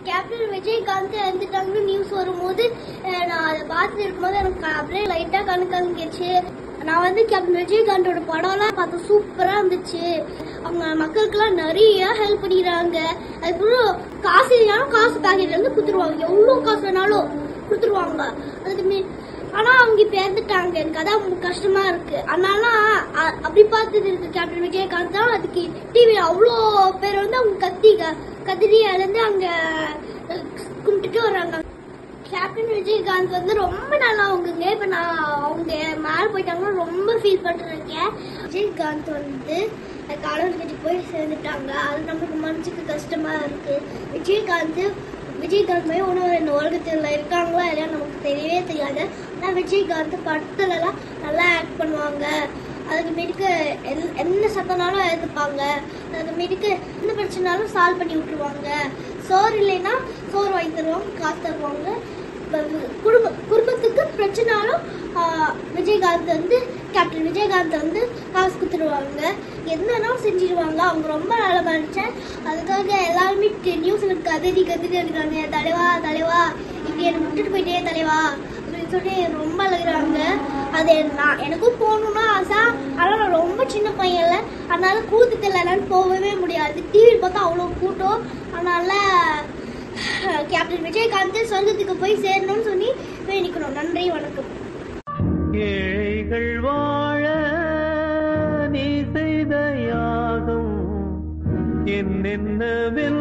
captain Vijayakanth இறந்துட்டாங்கன்னு news வரும்போது அஹ், நான் அதை பார்த்துட்டு இருக்கும்போது எனக்கு அப்படியே லைட்டா கண்ணு கலங்கிடுச்சு நான் வந்து கேப்டன் விஜயகாந்தோட படம்லாம் பார்த்து சூப்பரா இருந்துச்சு அவங்க மக்களுக்கெல்லாம் நிறைய ஹெல்ப் பண்ணிடுறாங்க அதுக்கப்புறம் காசு இல்லைனாலும் காசு பேக்கெட்ல இருந்து கொடுத்துருவாங்க எவ்வளவு காசு வேணாலும் கொடுத்துருவாங்க அதுக்கு மீ ஆனா அவங்க இப்ப இறந்துட்டாங்க எனக்கு அதான் ரொம்ப கஷ்டமா இருக்கு அதனால அ- அப்படி பார்த்தது இருக்கு கேப்டன் விஜயகாந்த் தான் அதுக்கு டிவில அவ்வளோ பேர் வந்து அவங்க கத்தி க- கத்திரி இழந்து அங்க அஹ், கும்பிட்டுட்டு வர்றாங்க கேப்டன் விஜயகாந்த் வந்து ரொம்ப நல்லவங்க இப்ப நான் அவங்க மேல போயிட்டாங்கன்னா ரொம்ப ஃபீல் பண்றேன் விஜயகாந்த் வந்து கடவுள் கிட்ட போய் சேர்ந்துட்டாங்க அது நமக்கு மனசுக்கு கஷ்டமா இருக்கு விஜயகாந்த் விஜயகாந்த் மாதிரி ஒன்றும் இந்த உலகத்தில் இருக்காங்களா இல்லையா நமக்கு தெரியவே தெரியாது ஆனால் விஜயகாந்த் படத்துலலாம் நல்லா ஆக்ட் பண்ணுவாங்க அதுக்கு மீதுக்கு எல்- என்ன சத்தனாலும் எழுதுப்பாங்க அதுக்கு மீதுக்கு என்ன பிரச்சனாலும் சால்வ் பண்ணி விட்டுருவாங்க சோறு இல்லைன்னா சோறு வாங்கி தருவாங்க காசு தருவாங்க இப்ப குடும்ப குடும்பத்துக்கு பிரச்சனாலும் ஆஹ், விஜயகாந்த் வந்து கேப்டன் விஜயகாந்த் வந்து காசு கொடுத்துருவாங்க என்னன்னாலும் செஞ்சிருவாங்க அவங்க ரொம்ப நல்ல மனுஷன் அதுக்காக எல்லாருமே நியூஸ்ல கதறி கதறி இருக்காங்க தலைவா தலைவா இப்படி என்னை விட்டுட்டு போயிட்டே தலைவா அப்படின்னு சொல்லி ரொம்ப அழுகுறாங்க அது நான் எனக்கும் போகணும்னு ஆசை ஆனால் நான் ரொம்ப சின்ன பையன்ல அதனால கூட்டத்தில் என்னால போகவே முடியாது டிவி பார்த்தா அவ்வளோ கூட்டம் அதனால கேப்டன் விஜயகாந்த் சொர்க்கத்துக்கு போய் சேரணும்னு சொல்லி வேண்டிக்கணும் நன்றி வணக்கம் ஏழைகள் வாழ நீ செய்த யாகம் என்னென்னவெல்லாம்